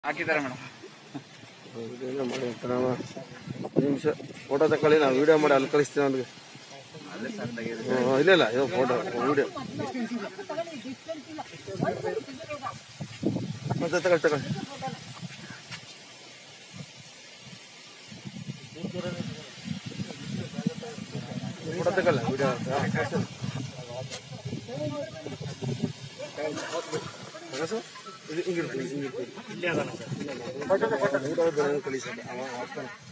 ಹಾಕಿದ್ದಾರೆ madam video ಮಾಡಿ ಅಂತ ನಾವು ಹತ್ತು ನಿಮಿಷ ಫೋಟೋ ತಗೊಳ್ಳಿ ನಾವು ವಿಡಿಯೋ ಮಾಡಿ ಅಲ್ಲಿ ಕಳಿಸ್ತೀವಿ ಅವ್ನಿಗೆ ಅಲ್ಲೇ ಸಣ್ಣದಾಗಿದೆ ಹ್ಮ್, ಇಲ್ಲ ಇಲ್ಲ ಇದು ಫೋಟೋ ವಿಡಿಯೋ ಮತ್ತೆ ತಗೊಳ್ಳಿ ತಗೊಳ್ಳಿ ಫೋಟೋ ತಗೊಳ್ಳ ವಿಡಿಯೋ ಹಿಂಗಿರ್ತೀನಿ ಹಿಂಗಿರ್ತೀನಿ ಫೋಟೋ ಕಳಿಸಿ ಅವ ಹಾಕ್ತಾನೆ